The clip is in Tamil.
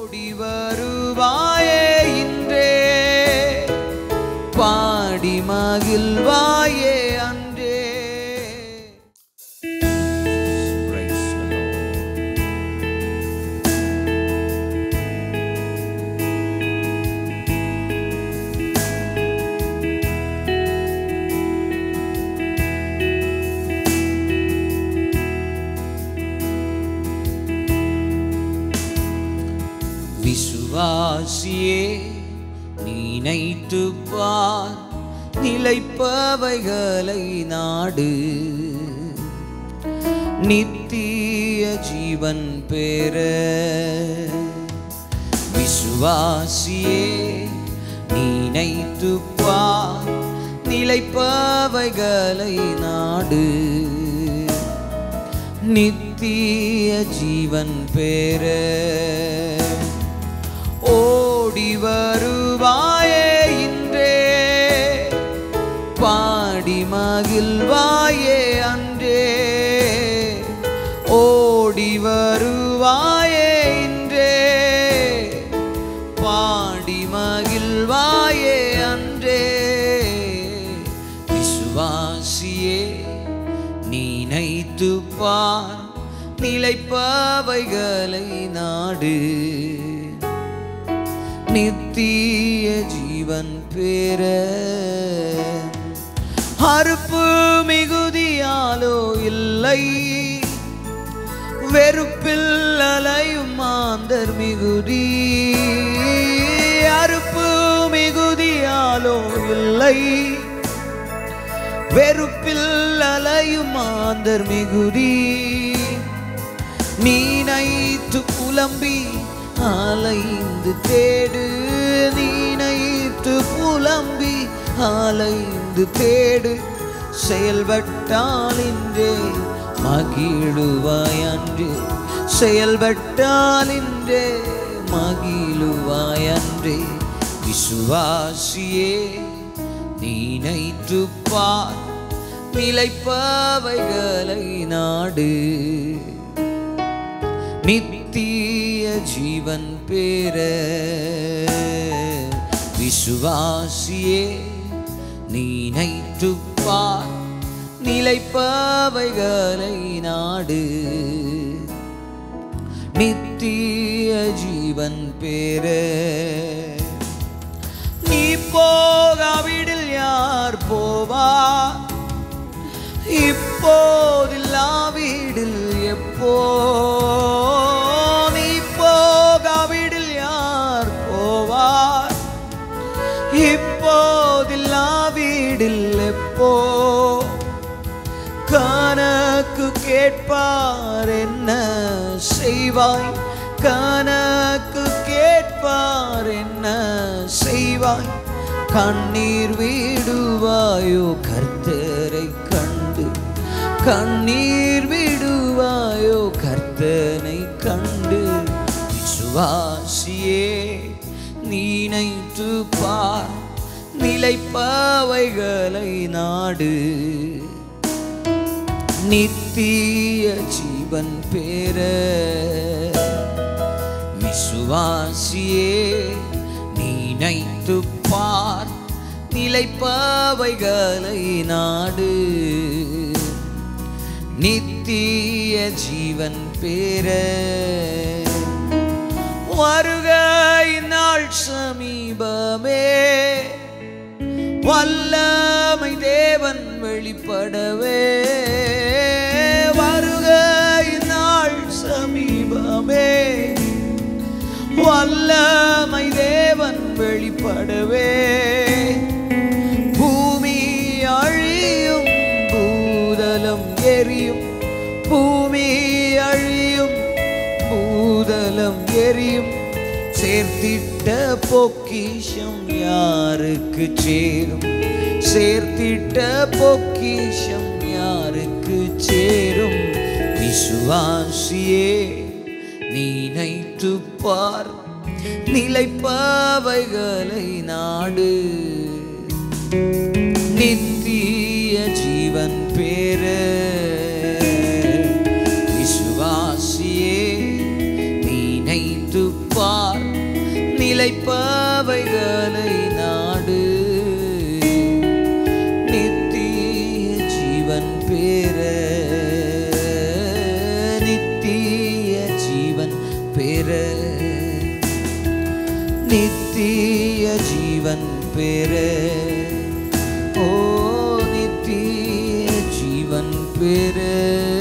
ஓடி வருவாயே இன்றே பாடி மகிழ்வாயே அன்றே Praise the Lord. விசுவாசியே நினைத்து பார் நிலைப்பவைகளை நாடு நித்திய ஜீவன் பெற விசுவாசியே நினைத்து பார் நிலைப்பவைகளை நாடு நித்திய ஜீவன் பெற ஓடி வருவாயே இன்றே பாடி மகிழ்வாயே அன்றே ஓடி வருவாயே இன்றே பாடி மகிழ்வாயே அன்றே விசுவாசியே நினைத்து பார் நிலைப்பவைகளை நாடு நித்திய ஜீவன் பெற அறுப்பு மிகுதியாலோ இல்லை வெறுப்பில் அலையும் மாந்தர் மிகுதி அறுப்பு மிகுதியாலோ இல்லை வெறுப்பில் அலையும் மாந்தர் மிகுதி நீ நைத்து புலம்பி அலைந்து தேடு நீ நைத்து புலம்பி அலைந்து தேடு செயல்பட்டால் இன்றே மகிழுவாயன்று செயல்பட்டால் இன்றே மகிழுவாயன்றே விசுவாசியே நினைத்து பார் நிலைப்பவைகளை நாடு நித்திய ஜீவன் பெற விசுவாசியே நினைத்து பார் நிலைப்பவைகளை நாடு நித்திய ஜீவன் பெற நீ போகாவிடில் யார் போவா இப்போதில்லா வீடில் எப்போ நீ போகாவிடில் யார் போவார் இப்போதில்லா வீடில் எப்போ கணக்கு கேட்பார் என்ன செய்வாய் கணக்கு கேட்பார் என்ன செய்வாய் கண்ணீர் விடுவாயோ கர்த்தரை கண்டு கண்ணீர் விடுவாயோ கர்த்தனை கண்டு விசுவாசியே நினைத்து பார் நிலைப்பவைகளை நாடு நித்திய ஜீவன் பெற விசுவாசியே நினைத்து பார் நிலைப்பவைகளை நாடு நித்திய ஜீவன் பெற வருகை நாள் சமீபமே வல்லமை தேவன் வெளிப்படவே வருகை நாள் சமீபமே வல்லமை தேவன் வெளிப்படவே பூமி அழியும் பூதலம் எரியும் பூமி அழியும் பூதலம் எரியும் சேர்த்திட்ட பொக்கிஷம் யாருக்கு சேரும் சேர்த்திட்ட பொக்கிஷம் யாருக்கு சேரும் விசுவாசியே நினைத்து பார் நிலைப்பவைகளை நாடு நித்திய ஜீவன் பெற விசுவாசியே நினைத்து பார் நிலைப்பவைகளை நாடு நித்திய ஜீவன் பெற நித்திய ஜீவன் பெற நித்திய ஜீவன் பெற ஓ நித்திய ஜீவன் பெற